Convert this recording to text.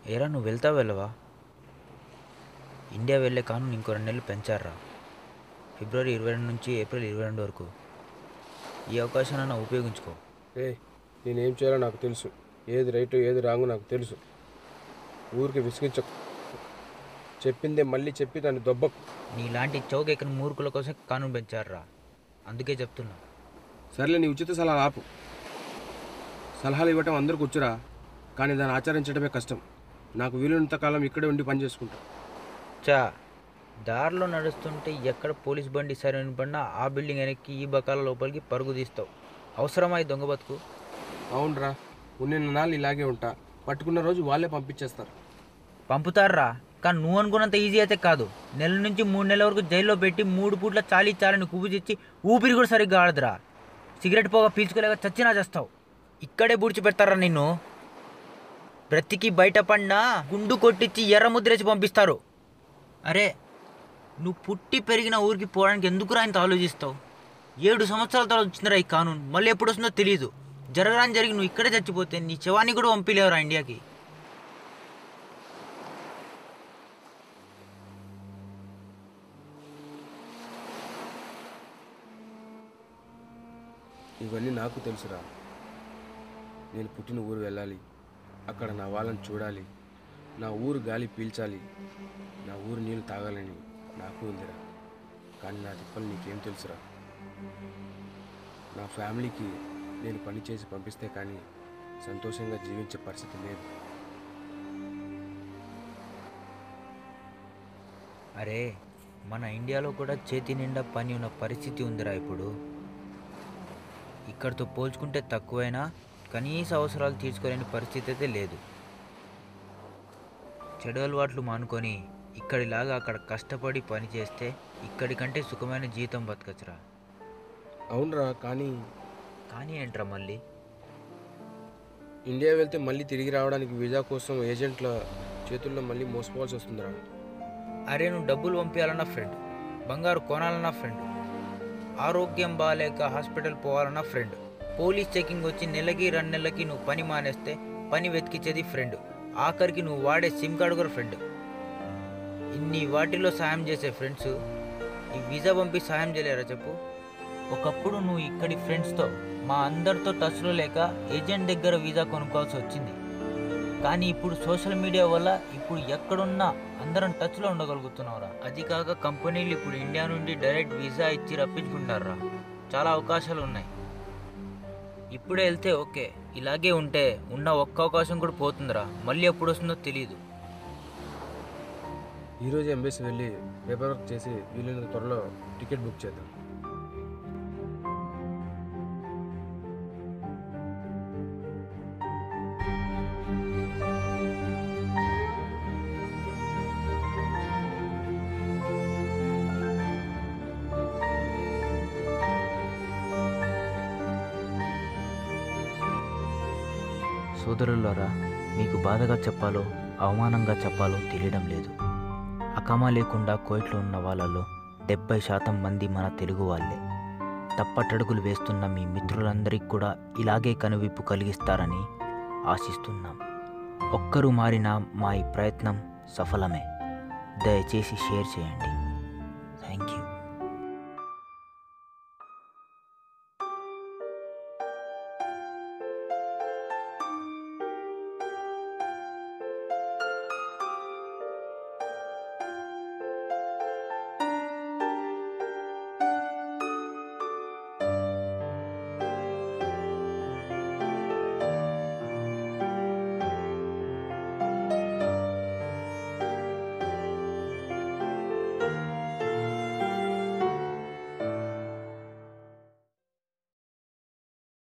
ఏరా నువ్వు వెళ్తావు వెళ్ళవా ఇండియా వెళ్ళే కాను ఇంకో రెండు నెలలు పెంచారా ఫిబ్రవరి ఇరవై రెండు నుంచి ఏప్రిల్ ఇరవై రెండు వరకు ఈ అవకాశాన్ని ఉపయోగించుకో ఏ నేనేం చేయాలో నాకు తెలుసు ఏది రైట్ ఏది రాంగ్ నాకు తెలుసు ఊరికి విసిగించ చెప్పిందే మళ్ళీ చెప్పి దాన్ని దొబ్బకు నీలాంటి చౌక ఎక్కని మూర్ఖుల కోసం కానూన్ పెంచారా అందుకే చెప్తున్నా సర్లే నీ ఉచిత సలహాలు ఆపు సలహాలు ఇవ్వటం అందరికి వచ్చురా కానీ దాన్ని ఆచరించడమే కష్టం నాకు వీలున్నంత కాలం ఇక్కడే ఉండి పని చేసుకుంటా చా దారిలో నడుస్తుంటే ఎక్కడ పోలీస్ బండి సరైన పడినా ఆ బిల్డింగ్ వెనక్కి ఈ బకాల లోపలికి పరుగు తీస్తావు అవసరమా ఈ దొంగ బతుకు అవునరా ఉన్న నాళ్ళు ఇలాగే ఉంటా పట్టుకున్న రోజు వాళ్ళే పంపించేస్తారు పంపుతారా కానీ నువ్వు అనుకున్నంత ఈజీ అయితే కాదు నెల నుంచి మూడు నెలల వరకు జైల్లో పెట్టి మూడు పూట్ల చాలీ చాలని కువ్వు తెచ్చి ఊపిరి కూడా సరిగ్గా ఆడదురా సిగరెట్ పోగా పీల్చుకోలేక చచ్చినా చేస్తావు ఇక్కడే బూడ్చిపెడతారా నిన్ను బ్రతికి బయటపడినా గుండు కొట్టించి ఎర్ర ముద్రేసి పంపిస్తారు అరే నువ్వు పుట్టి పెరిగిన ఊరికి పోవడానికి ఎందుకు ఇంత ఆలోచిస్తావు ఏడు సంవత్సరాల తర్వాత వచ్చిందిరా ఈ కానూన్ మళ్ళీ ఎప్పుడు వస్తుందో తెలియదు జరగరాని జరిగి నువ్వు ఇక్కడే చచ్చిపోతే నీ శవాన్ని కూడా పంపిలేవురా ఇండియాకి ఇవన్నీ నాకు తెలుసురా నేను పుట్టిన ఊరు వెళ్ళాలి అక్కడ నా వాళ్ళని చూడాలి నా ఊరు గాలి పీల్చాలి నా ఊరు నీళ్ళు తాగాలని నాకు ఉందిరా కానీ నా తిప్పలు నీకేం తెలుసురా నా ఫ్యామిలీకి నేను పని చేసి పంపిస్తే కానీ సంతోషంగా జీవించే పరిస్థితి లేదు అరే మన ఇండియాలో కూడా చేతి నిండా పని ఉన్న పరిస్థితి ఉందిరా ఇప్పుడు ఇక్కడితో పోల్చుకుంటే తక్కువైనా కనీస అవసరాలు తీర్చుకోలేని పరిస్థితి అయితే లేదు చెడు అలవాట్లు మానుకొని ఇక్కడిలాగా అక్కడ కష్టపడి పని చేస్తే ఇక్కడి కంటే సుఖమైన జీవితం బతకచ్చురా అవునరా కానీ కానీ ఏంట్రా మళ్ళీ ఇండియా వెళ్తే మళ్ళీ తిరిగి రావడానికి వీసా కోసం ఏజెంట్ల చేతుల్లో మళ్ళీ మోసపోవాల్సి వస్తుందిరా అరే నువ్వు డబ్బులు పంపించాలన్న ఫ్రెండ్ బంగారు కొనాలన్న ఫ్రెండ్ ఆరోగ్యం బాగాలేక హాస్పిటల్ పోవాలన్న ఫ్రెండ్ పోలీస్ చెకింగ్ వచ్చి నెలకి రెండు నెలలకి నువ్వు పని మానేస్తే పని వెతికిచ్చేది ఫ్రెండ్ ఆఖరికి నువ్వు వాడే సిమ్ కార్డు కూడా ఫ్రెండ్ ఇన్ని వాటిలో సాయం చేసే ఫ్రెండ్స్ ఈ వీసా పంపి సాయం చేయలేరా చెప్పు ఒకప్పుడు నువ్వు ఇక్కడి ఫ్రెండ్స్తో మా అందరితో టచ్లో లేక ఏజెంట్ దగ్గర వీసా కొనుక్కోవాల్సి వచ్చింది కానీ ఇప్పుడు సోషల్ మీడియా వల్ల ఇప్పుడు ఎక్కడున్నా అందరం టచ్లో ఉండగలుగుతున్నావురా అది కాక కంపెనీలు ఇప్పుడు ఇండియా నుండి డైరెక్ట్ వీసా ఇచ్చి రప్పించుకుంటారా చాలా అవకాశాలు ఉన్నాయి ఇప్పుడే వెళ్తే ఓకే ఇలాగే ఉంటే ఉన్న ఒక్క అవకాశం కూడా పోతుందిరా మళ్ళీ ఎప్పుడు వస్తుందో తెలియదు ఈరోజు ఎంబెసీ వెళ్ళి పేపర్ వర్క్ చేసి వీలైనంత త్వరలో టికెట్ బుక్ చేద్దాం సోదరులారా మీకు బాధగా చెప్పాలో అవమానంగా చెప్పాలో తెలియడం లేదు అకమా లేకుండా కోయిట్లో ఉన్న వాళ్ళలో డెబ్బై శాతం మంది మన తెలుగు వాళ్ళే తప్పటడుగులు వేస్తున్న మీ మిత్రులందరికీ కూడా ఇలాగే కనువిప్పు కలిగిస్తారని ఆశిస్తున్నాం ఒక్కరు మారినా మా ఈ ప్రయత్నం సఫలమే దయచేసి షేర్ చేయండి